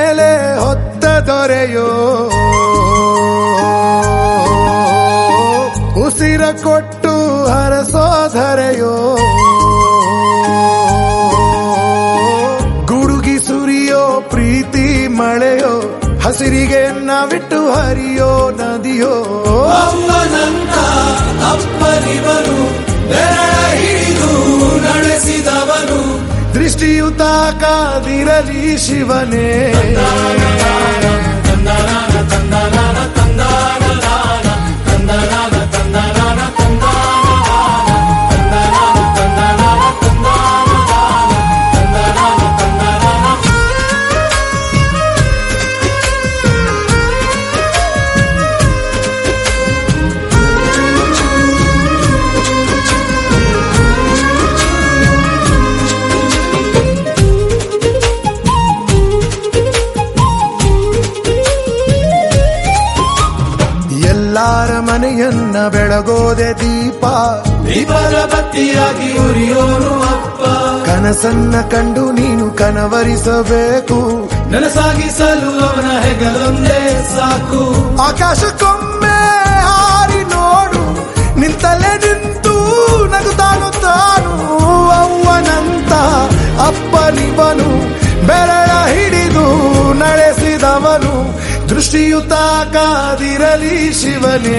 ಮೇಲೆ ಹೊತ್ತ ದೊರೆಯೋ ಉಸಿರ ಕೊಟ್ಟು ಹರಸೋಧರೆಯೋ ಗುಡುಗಿ ಸುರಿಯೋ ಪ್ರೀತಿ ಮಳೆಯೋ ಹಸಿರಿಗೆ ನಾವಿಟ್ಟು ಹರಿಯೋ ನದಿಯೋ ಅಮ್ಮನಂತ ಅಪ್ಪನಿವನು ಬೆರಳ ಹಿಡಿದು ನಡೆಸಿದವನು ದೃಷ್ಟಿಯು ತಾಕಾದಿರಲಿ ಶಿವನೇ ಎಲ್ಲಾರ ಮನೆಯನ್ನ ಬೆಳಗೋದೆ ದೀಪ ದೀಪದ ಬತ್ತಿಯಾಗಿ ಉರಿಯೋನು ಅಪ್ಪ ಕನಸನ್ನ ಕಂಡು ನೀನು ಕನವರಿಸಬೇಕು ನನಸಾಗಿಸಲು ಅವನ ಹೆಗಲೊಂದೇ ಸಾಕು ಆಕಾಶಕ್ಕೊಮ್ಮೆ ಹಾರಿ ನೋಡು ನಿಂತಲ್ಲೇ ನಿಂತು ನಗುತ್ತಾನು ತಾನು ಅವ್ವನಂತ ಅಪ್ಪನಿವನು ಬೆರಳ ಹಿಡಿದು ನಡೆಸಿದವನು ದೃಷ್ಟಿಯು ತಾಕಾದಿರಲಿ ಶಿವನೇ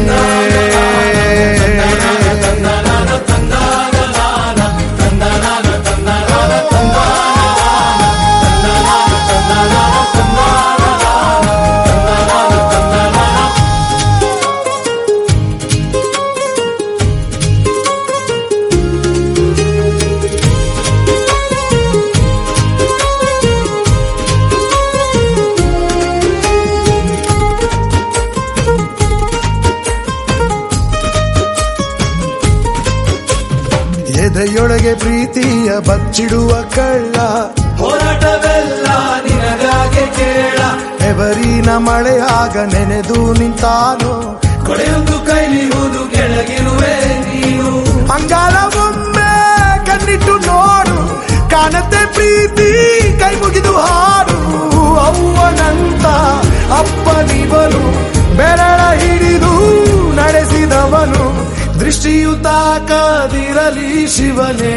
ಎದೆಯೊಳಗೆ ಪ್ರೀತಿಯ ಬಚ್ಚಿಡುವ ಕಳ್ಳ ಹೋರಾಟವೆಲ್ಲ ನಿನಗಾಗೆ ಕೇಳ ಎವರಿನ ಮಳೆಯಾಗ ನೆನೆದು ನಿಂತಾನು ಕೊಡೆಯೊಂದು ಕೈಲಿರುವುದು ಕೆಳಗಿರುವೆ ನೀನು ಅಂಗಾಲವೊಮ್ಮೆ ಕಣ್ಣಿಟ್ಟು ನೋಡು ಕಾಣತ್ತೆ ಪ್ರೀತಿ ಕೈ ಮುಗಿದು ಹಾಡು ಅವ್ವನಂತ ಅಪ್ಪನಿವನು ಬೆರಳ ಹಿಡಿದು ನಡೆಸಿದವನು ದೃಷ್ಟಿಯು ತಾಕದಿರಲಿ ಶಿವನೇ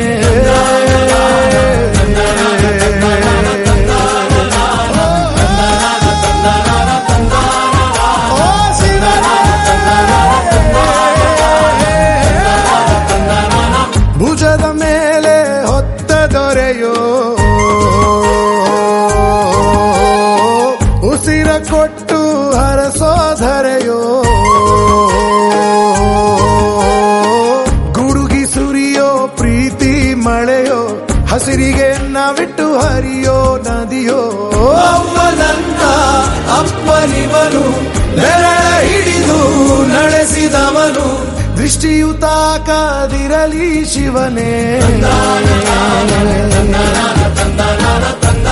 ಓ ಶಿವನೇ ಭುಜದ ಮೇಲೆ ಹೊತ್ತ ದೊರೆಯೋ ಉಸಿರ ಕೊಟ್ಟು ಹರಸೋಧರೆಯೋ ಗುಡುಗಿ ಸುರಿಯೋ ಪ್ರೀತಿ ಮಳೆಯೋ ಹಸಿರಿಗೆ ನಾವಿಟ್ಟು ಹರಿಯೋ ನದಿಯೋ ಅಮ್ಮನಂತ ಅಪ್ಪನಿವನು ಬೆರಳ ಹಿಡಿದು ನಡೆಸಿದವನು ದೃಷ್ಟಿಯು ತಾಕದಿರಲಿ ಶಿವನೇ ತಂದನಾನ ತಂದನಾನ